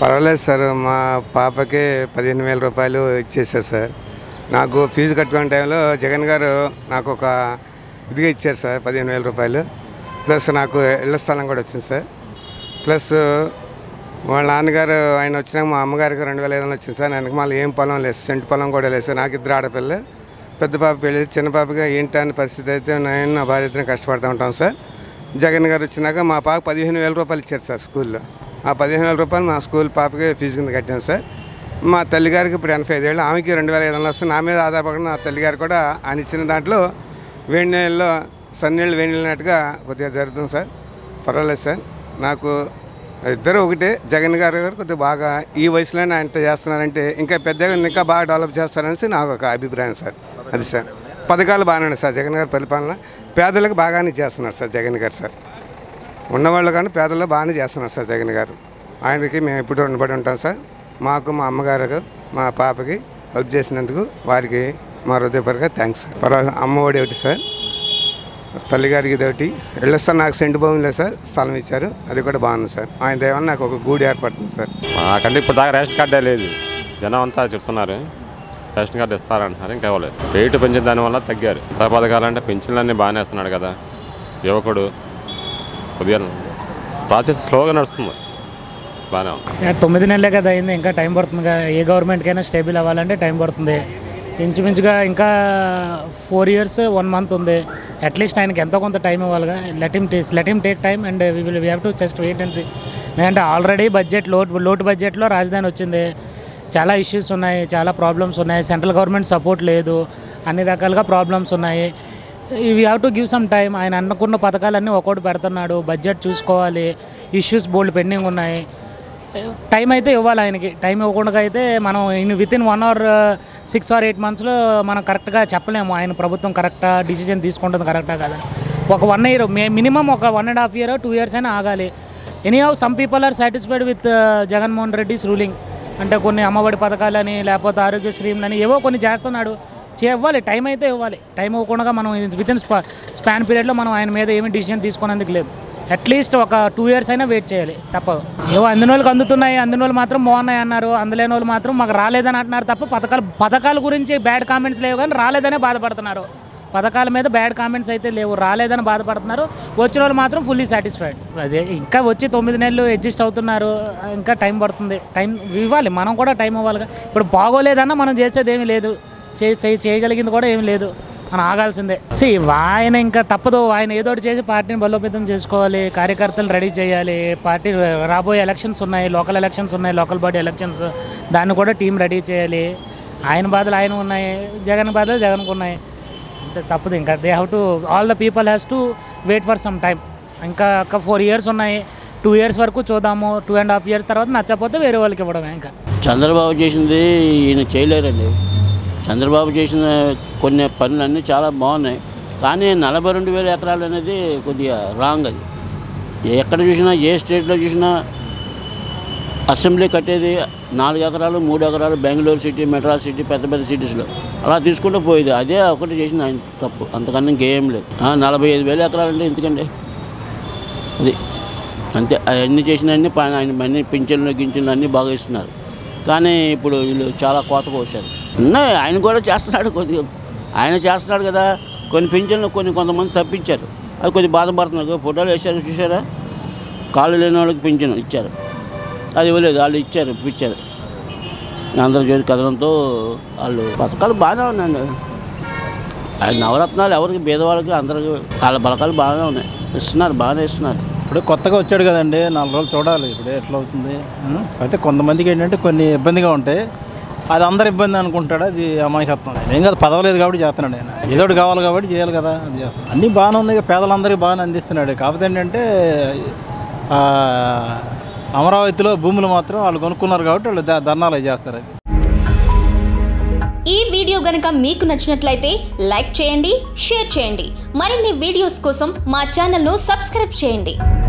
పర్వాలేదు సార్ మా పాపకి పదిహేను వేల రూపాయలు ఇచ్చేసారు సార్ నాకు ఫీజు కట్టుకునే టైంలో జగన్ గారు నాకు ఒక ఇదిగా ఇచ్చారు సార్ పదిహేను వేల రూపాయలు ప్లస్ నాకు ఇళ్ల స్థలం కూడా వచ్చింది సార్ ప్లస్ వాళ్ళ నాన్నగారు ఆయన వచ్చినాక మా అమ్మగారికి రెండు వేల ఐదు వందలు వచ్చింది సార్ నాకు మళ్ళీ ఏం పొలం లేదు సెంటు పొలం కూడా లేదు సార్ నాకు ఇద్దరు ఆడపిల్లలు పెద్ద పాప పెళ్ళి చిన్న పాపగా ఏంటి అనే పరిస్థితి అయితే నేను నా భార్యతో కష్టపడుతూ ఉంటాం సార్ జగన్ గారు వచ్చినాక మా పాప పదిహేను వేల రూపాయలు ఇచ్చారు సార్ స్కూల్లో ఆ పదిహేను వేల రూపాయలు మా స్కూల్ పాపకి ఫీజు కింద కట్టాను సార్ మా తల్లిగారికి ఇప్పుడు ఎనభై ఐదేళ్ళు ఆమెకి రెండు వేల ఐదు వందలు వస్తుంది నా మీద ఆధారపడి నా తల్లిగారు కూడా ఆయన ఇచ్చిన దాంట్లో వేడి నీళ్ళలో సన్నీళ్ళు వేడి నీళ్ళినట్టుగా కొద్దిగా జరుగుతుంది సార్ పర్వాలేదు సార్ నాకు ఇద్దరు ఒకటే జగన్ గారు గారు కొద్దిగా బాగా ఈ వయసులోనే ఆయన చేస్తున్నారంటే ఇంకా పెద్దగా ఇంకా బాగా డెవలప్ చేస్తారనేసి నాకు ఒక అభిప్రాయం సార్ అది సార్ పథకాలు బాగానే ఉన్నాయి సార్ జగన్ గారి పరిపాలన పేదలకు బాగానే చేస్తున్నారు సార్ జగన్ గారు సార్ ఉన్నవాళ్ళు కానీ పేదల్లో బాగానే చేస్తున్నారు సార్ జగన్ గారు ఆయనకి మేము ఎప్పుడు రుణపడి ఉంటాం సార్ మాకు మా అమ్మగారికి మా పాపకి హెల్ప్ చేసినందుకు వారికి మా హృదయపూర్వక థ్యాంక్స్ సార్ పర్వాలేదు అమ్మఒడి ఒకటి సార్ తల్లిగారికి ఇది ఒకటి ఇళ్ళ స్థలం నాకు సెంటు భూమి లేదు సార్ స్థలం ఇచ్చారు అది కూడా బాగుంది సార్ ఆయన దేవన్న నాకు ఒక గూడు ఏర్పడుతుంది సార్ మాకంటే ఇప్పుడు దాకా రేషన్ కార్డే లేదు జనం అంతా చెప్తున్నారు రేషన్ కార్డు ఇస్తారంటున్నారు ఇంకా ఇవ్వలేదు రేటు పెంచిన దానివల్ల తగ్గారు కొత్త పథకాలంటే పెన్షన్లన్నీ బాగానే ఇస్తున్నాడు కదా యువకుడు కొద్దిగా ప్రాసెస్ స్లోగా నడుస్తుంది బాగానే ఉంది యా, తొమ్మిది నెలలే కదా అయింది ఇంకా టైం పడుతుంది ఏ గవర్నమెంట్కైనా స్టేబుల్ అవ్వాలంటే టైం పడుతుంది ఇంచుమించుగా ఇంకా ఫోర్ ఇయర్స్ వన్ మంత్ ఉంది అట్లీస్ట్ ఆయనకి ఎంతో కొంత టైం ఇవ్వాలిగా let him take let him take time and we will we have to just wait and see ఎందుకంటే ఆల్రెడీ బడ్జెట్ లోటు లోటు బడ్జెట్లో రాజధాని వచ్చింది చాలా ఇష్యూస్ ఉన్నాయి చాలా ప్రాబ్లమ్స్ ఉన్నాయి సెంట్రల్ గవర్నమెంట్ సపోర్ట్ లేదు అన్ని రకాలుగా ప్రాబ్లమ్స్ ఉన్నాయి we have to give some time ఆయన అనుకున్న పథకాలన్నీ ఒక్కోటి పెడుతున్నాడు బడ్జెట్ చూసుకోవాలి ఇష్యూస్ బోల్డ్ పెండింగ్ ఉన్నాయి టైం అయితే ఇవ్వాలి ఆయనకి టైం ఇవ్వకుండా అయితే మనం in within one hour six or eight మంత్స్లో మనం కరెక్ట్గా చెప్పలేము ఆయన ప్రభుత్వం కరెక్టా డిసిజన్ తీసుకుంటుంది కరెక్టా కదా ఒక వన్ ఇయర్ మినిమం ఒక one and half year two years అయినా ఆగాలి anyhow some people are satisfied with Jaganmohan Reddy's ruling అంటే కొన్ని అమ్మఒడి పథకాలని లేకపోతే ఆరోగ్యశ్రీలని ఏవో కొన్ని చేస్తున్నాడు ఇవ్వాలి టైం అయితే ఇవ్వాలి టైం ఇవ్వకుండా మనం విత్ ఇన్ స్పా స్పాన్ పీరియడ్లో మనం ఆయన మీద ఏమి డిసిజన్ తీసుకునేందుకు లేదు అట్లీస్ట్ ఒక టూ ఇయర్స్ అయినా వెయిట్ చేయాలి తప్పదు ఏవో అందిన వాళ్ళకి అందుతున్నాయి అందిన వాళ్ళు మాత్రం బాగున్నాయి అన్నారు అందలేని వాళ్ళు మాత్రం మాకు రాలేదని అంటున్నారు తప్ప పథకాలు పథకాల గురించి బ్యాడ్ కామెంట్స్ లేవు కానీ రాలేదనే బాధపడుతున్నారు పథకాల మీద బ్యాడ్ కామెంట్స్ అయితే లేవు రాలేదని బాధపడుతున్నారు వచ్చిన వాళ్ళు మాత్రం ఫుల్లీ సాటిస్ఫైడ్ అదే ఇంకా వచ్చి తొమ్మిది నెలలు అడ్జస్ట్ అవుతున్నారు ఇంకా టైం పడుతుంది టైం ఇవ్వాలి మనం కూడా టైం ఇవ్వాలిగా ఇప్పుడు బాగోలేదన్నా మనం చేసేది ఏమీ లేదు చే చే- చేయగలిగింది కూడా ఏమీ లేదు మనం ఆగాల్సిందే సి ఆయన ఇంకా తప్పదు ఆయన ఏదో ఒకటి చేసి పార్టీని బలోపేతం చేసుకోవాలి కార్యకర్తలు రెడీ చేయాలి పార్టీ రాబోయే ఎలక్షన్స్ ఉన్నాయి లోకల్ ఎలక్షన్స్ ఉన్నాయి లోకల్ బాడీ ఎలక్షన్స్ దాన్ని కూడా టీం రెడీ చేయాలి ఆయన బాధలు ఆయన ఉన్నాయి జగన్ బాధలు జగన్కు ఉన్నాయి అంతే తప్పదు ఇంకా they have to all the people has to wait for some time ఇంకా ఒక ఫోర్ ఇయర్స్ ఉన్నాయి టూ ఇయర్స్ వరకు చూద్దాము టూ అండ్ హాఫ్ ఇయర్స్ తర్వాత నచ్చకపోతే వేరే వాళ్ళకి ఇవ్వడమే ఇంకా చంద్రబాబు చేసింది ఈయన చేయలేరండి చంద్రబాబు చేసిన కొన్ని పనులు అన్నీ చాలా బాగున్నాయి కానీ నలభై రెండు వేల ఎకరాలు అనేది కొద్దిగా రాంగ్ అది ఎక్కడ చూసినా ఏ స్టేట్లో చూసినా అసెంబ్లీ కట్టేది నాలుగు ఎకరాలు మూడు ఎకరాలు బెంగళూరు సిటీ మెడ్రాస్ సిటీ పెద్ద పెద్ద సిటీస్లో అలా తీసుకుంటూ పోయేది అదే ఒకటి చేసిన ఆయన తప్పు అంతకన్నా ఇంకేం లేదు ఆ, నలభై ఐదు వేల ఎకరాలు అంటే ఎందుకండి అది అంతే అవన్నీ చేసినవన్నీ ప- ఆయన అన్ని పింఛన్లు గింఛన్లు అన్నీ బాగా ఇస్తున్నారు కానీ ఇప్పుడు వీళ్ళు చాలా కోతకు వచ్చారు ఉన్నాయి ఆయన కూడా చేస్తున్నాడు కొద్దిగా ఆయన చేస్తున్నాడు కదా కొన్ని పింఛన్లు కొన్ని కొంతమంది తప్పించారు అది కొద్దిగా బాధపడుతున్నారు ఫోటోలు వేసారు చూసారా కాళ్ళు లేని వాళ్ళకి పింఛను ఇచ్చారు అది ఇవ్వలేదు వాళ్ళు ఇచ్చారు ఇప్పించారు ఆంధ్రజ్యోతి కథనంతో వాళ్ళు పథకాలు బాగానే ఉన్నాయండి ఆయన నవరత్నాలు ఎవరికి పేదవాళ్ళకి అందరికి వాళ్ళ బలకాలు బాగానే ఉన్నాయి ఇస్తున్నారు బాగానే ఇస్తున్నారు ఇప్పుడు కొత్తగా వచ్చాడు కదండి నాలుగు రోజులు చూడాలి ఇప్పుడు ఎట్లా అవుతుంది ఉం? అయితే కొంతమందికి ఏంటంటే కొన్ని ఇబ్బందిగా ఉంటాయి అది అందరు ఇబ్బంది అనుకుంటాడు అది అమాయకత్వం ఏం కాదు పదవలేదు కాబట్టి చేస్తున్నాడు ఆయన ఏదో ఒకటి కావాలి కాబట్టి చేయాలి కదా అది చేస్తున్నాడు అన్నీ బాగానే ఉన్నాయి పేదలందరికీ బాగానే అందిస్తున్నాడు కాకపోతే ఏంటంటే ఆ, అమరావతిలో భూములు మాత్రం వాళ్ళు కొనుక్కున్నారు కాబట్టి వాళ్ళు ద- ధర్నాలు అవి చేస్తారు అది ఈ వీడియో గనక మీకు నచ్చినట్లయితే లైక్ చేయండి షేర్ చేయండి మరిన్ని వీడియోస్ కోసం మా ఛానల్ను సబ్స్క్రైబ్ చేయండి